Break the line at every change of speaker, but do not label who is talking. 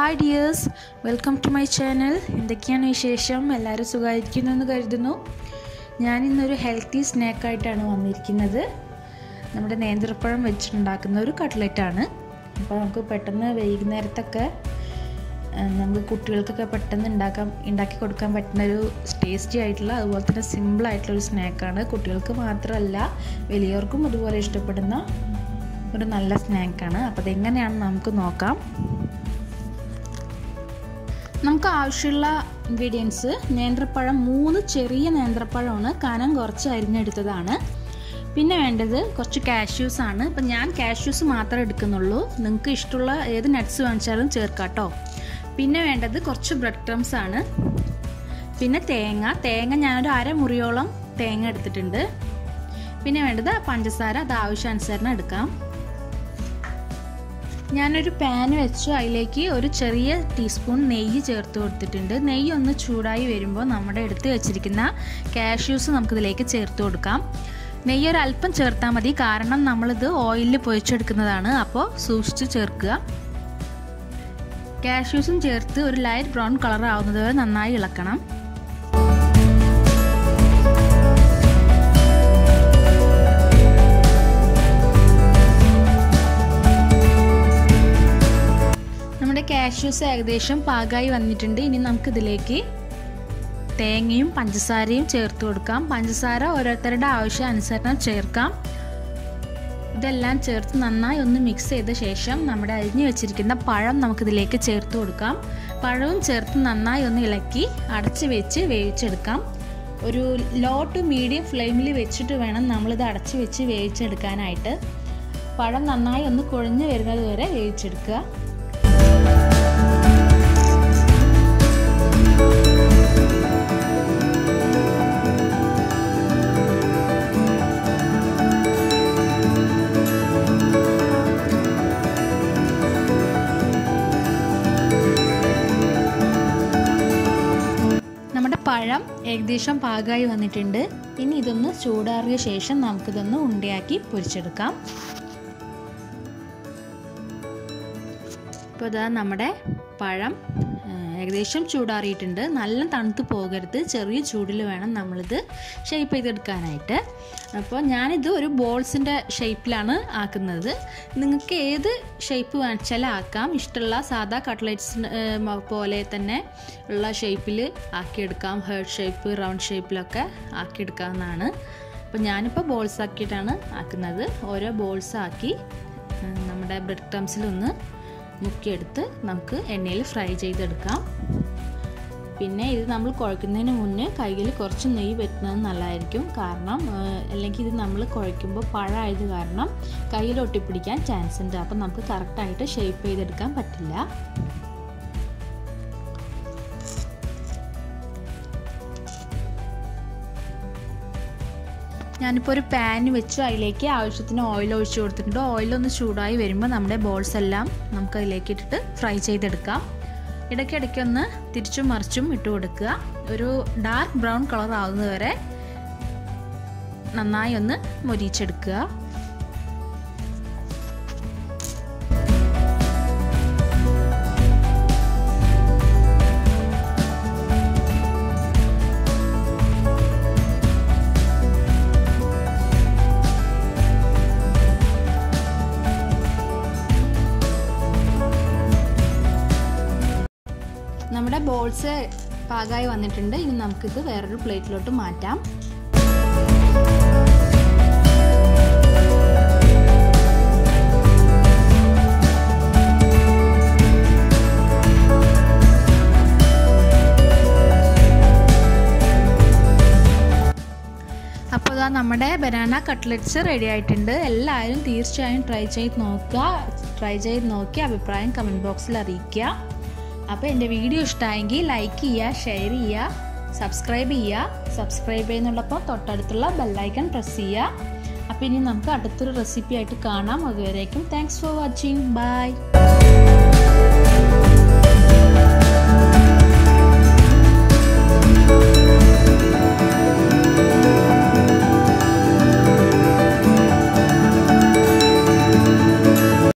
hi dears welcome to my channel എന്തൊക്കെയാണ് വിശേഷം എല്ലാവരും സുഖമായിരിക്കുന്നു എന്ന് കരുതുന്നു ഞാൻ ഇന്നൊരു ഹെൽത്തി സ്നാക്കായിട്ടാണ് വന്നിരിക്കുന്നത് നമ്മുടെ നേന്ത്രപ്പഴം വെച്ചിട്ടുണ്ടാക്കുന്ന ഒരു കട്ട്ലറ്റാണ് അപ്പോൾ നമുക്ക് പെട്ടെന്ന് വൈകുന്നേരത്തൊക്കെ ആ, നമുക്ക് കുട്ടികൾക്കൊക്കെ പെട്ടെന്ന് ഉണ്ടാക്കാൻ ഉണ്ടാക്കി കൊടുക്കാൻ പറ്റുന്ന ഒരു ടേസ്റ്റി ആയിട്ടുള്ള അതുപോലെ തന്നെ സിമ്പിൾ ആയിട്ടുള്ള ഒരു സ്നാക്കാണ് കുട്ടികൾക്ക് മാത്രമല്ല വലിയവർക്കും അതുപോലെ ഇഷ്ടപ്പെടുന്ന ഒരു നല്ല സ്നാക്കാണ് അപ്പോൾ അതെങ്ങനെയാണെന്ന് നമുക്ക് നോക്കാം നമുക്ക് ആവശ്യമുള്ള ഇൻഗ്രീഡിയൻസ് നേന്ത്രപ്പഴം മൂന്ന് ചെറിയ നേന്ത്രപ്പഴമാണ് കനം കുറച്ച് അരിഞ്ഞെടുത്തതാണ് പിന്നെ വേണ്ടത് കുറച്ച് കാഷ്യൂസ് ആണ് ഇപ്പം ഞാൻ കാഷ്യൂസ് മാത്രമേ എടുക്കുന്നുള്ളൂ നിങ്ങൾക്ക് ഇഷ്ടമുള്ള ഏത് നട്ട്സ് വാങ്ങിച്ചാലും ചേർക്കാം കേട്ടോ പിന്നെ വേണ്ടത് കുറച്ച് ബ്രെഡ് ക്രംസ് ആണ് പിന്നെ തേങ്ങ തേങ്ങ ഞാനൊരു അരമുറിയോളം തേങ്ങ എടുത്തിട്ടുണ്ട് പിന്നെ വേണ്ടത് പഞ്ചസാര അത് ആവശ്യാനുസരണം എടുക്കാം ഞാനൊരു പാൻ വെച്ചു അതിലേക്ക് ഒരു ചെറിയ ടീസ്പൂൺ നെയ്യ് ചേർത്ത് കൊടുത്തിട്ടുണ്ട് നെയ്യ് ഒന്ന് ചൂടായി വരുമ്പോൾ നമ്മുടെ എടുത്ത് വെച്ചിരിക്കുന്ന കാഷ്യൂസ് നമുക്കിതിലേക്ക് ചേർത്ത് കൊടുക്കാം നെയ്യ് ഒരു അല്പം ചേർത്താൽ മതി കാരണം നമ്മളിത് ഓയിലിൽ പൊരിച്ചെടുക്കുന്നതാണ് അപ്പോൾ സൂക്ഷിച്ച് ചേർക്കുക കാഷ്യൂസും ചേർത്ത് ഒരു ലൈറ്റ് ബ്രൗൺ കളർ ആവുന്നത് വരെ നന്നായി ഇളക്കണം നമ്മുടെ കാഷ്യൂസ് ഏകദേശം പാകമായി വന്നിട്ടുണ്ട് ഇനി നമുക്കിതിലേക്ക് തേങ്ങയും പഞ്ചസാരയും ചേർത്ത് കൊടുക്കാം പഞ്ചസാര ഓരോരുത്തരുടെ ആവശ്യം അനുസരണം ചേർക്കാം ഇതെല്ലാം ചേർത്ത് നന്നായി ഒന്ന് മിക്സ് ചെയ്ത ശേഷം നമ്മുടെ അരിഞ്ഞു വെച്ചിരിക്കുന്ന പഴം നമുക്കിതിലേക്ക് ചേർത്ത് കൊടുക്കാം പഴവും ചേർത്ത് നന്നായി ഒന്ന് ഇളക്കി അടച്ച് വെച്ച് വേവിച്ചെടുക്കാം ഒരു ലോ ടു മീഡിയം ഫ്ലെയിമിൽ വെച്ചിട്ട് വേണം നമ്മളിത് അടച്ച് വെച്ച് വേവിച്ചെടുക്കാനായിട്ട് പഴം നന്നായി ഒന്ന് കുഴഞ്ഞു വരുന്നത് വരെ വേവിച്ചെടുക്കുക നമ്മുടെ പഴം ഏകദേശം പാകമായി വന്നിട്ടുണ്ട് ഇനി ഇതൊന്ന് ചൂടാറിയ ശേഷം നമുക്കിതൊന്ന് ഉണ്ടയാക്കി പൊരിച്ചെടുക്കാം ഇപ്പോൾ ഇതാ നമ്മുടെ പഴം ഏകദേശം ചൂടാറിയിട്ടുണ്ട് നല്ല തണുത്ത് പോകരുത് ചെറിയ ചൂടിൽ വേണം നമ്മളിത് ഷേപ്പ് ചെയ്തെടുക്കാനായിട്ട് അപ്പോൾ ഞാനിത് ഒരു ബോൾസിൻ്റെ ഷേപ്പിലാണ് ആക്കുന്നത് നിങ്ങൾക്ക് ഏത് ഷേപ്പ് വേണിച്ചാലും ആക്കാം ഇഷ്ടമുള്ള സാധാ കട്ട്ലറ്റ്സ് പോലെ തന്നെ ഉള്ള ഷേപ്പിൽ ആക്കിയെടുക്കാം ഹേർട്ട് ഷേപ്പ് റൗണ്ട് ഷേപ്പിലൊക്കെ ആക്കിയെടുക്കാവുന്നതാണ് അപ്പോൾ ഞാനിപ്പോൾ ബോൾസ് ആക്കിയിട്ടാണ് ആക്കുന്നത് ഓരോ ബോൾസ് ആക്കി നമ്മുടെ ബ്രെഡ് ക്രംസിലൊന്ന് മുക്കിയെടുത്ത് നമുക്ക് എണ്ണയിൽ ഫ്രൈ ചെയ്തെടുക്കാം പിന്നെ ഇത് നമ്മൾ കുഴക്കുന്നതിന് മുന്നേ കയ്യിൽ കുറച്ച് നെയ്യ് പറ്റുന്നത് നല്ലതായിരിക്കും കാരണം അല്ലെങ്കിൽ ഇത് നമ്മൾ കുഴയ്ക്കുമ്പോൾ പഴമായത് കാരണം കയ്യിൽ ഒട്ടിപ്പിടിക്കാൻ ചാൻസ് ഉണ്ട് അപ്പം നമുക്ക് കറക്റ്റായിട്ട് ഷേപ്പ് ചെയ്തെടുക്കാൻ പറ്റില്ല ഞാനിപ്പോൾ ഒരു പാൻ വെച്ചു അതിലേക്ക് ആവശ്യത്തിന് ഓയിൽ ഒഴിച്ചു കൊടുത്തിട്ടുണ്ട് ഓയിലൊന്ന് ചൂടായി വരുമ്പോൾ നമ്മുടെ ബോൾസ് എല്ലാം നമുക്ക് അതിലേക്ക് ഇട്ടിട്ട് ഫ്രൈ ചെയ്തെടുക്കാം ഇടയ്ക്കിടയ്ക്ക് ഒന്ന് തിരിച്ചും മറിച്ചും ഇട്ട് കൊടുക്കുക ഒരു ഡാർക്ക് ബ്രൗൺ കളർ ആവുന്നത് വരെ നന്നായി ഒന്ന് മൊരിച്ചെടുക്കുക നമ്മുടെ ബോൾസ് പാകമായി വന്നിട്ടുണ്ട് ഇനി നമുക്കിത് വേറൊരു പ്ലേറ്റിലോട്ട് മാറ്റാം അപ്പോൾ ഇതാ നമ്മുടെ ബനാന കട്ട്ലറ്റ്സ് റെഡി ആയിട്ടുണ്ട് എല്ലാവരും തീർച്ചയായും ട്രൈ ചെയ്ത് നോക്കുക ട്രൈ ചെയ്ത് നോക്കി അഭിപ്രായം കമൻറ്റ് ബോക്സിൽ അറിയിക്കുക അപ്പോൾ എൻ്റെ വീഡിയോ ഇഷ്ടമായെങ്കിൽ ലൈക്ക് ചെയ്യുക ഷെയർ ചെയ്യുക സബ്സ്ക്രൈബ് ചെയ്യുക സബ്സ്ക്രൈബ് ചെയ്യുന്നുള്ളപ്പോൾ തൊട്ടടുത്തുള്ള ബെല്ലൈക്കൺ പ്രസ് ചെയ്യുക അപ്പോൾ ഇനി നമുക്ക് അടുത്തൊരു റെസിപ്പി ആയിട്ട് കാണാം അതുവരേക്കും താങ്ക്സ് ഫോർ വാച്ചിങ് ബൈ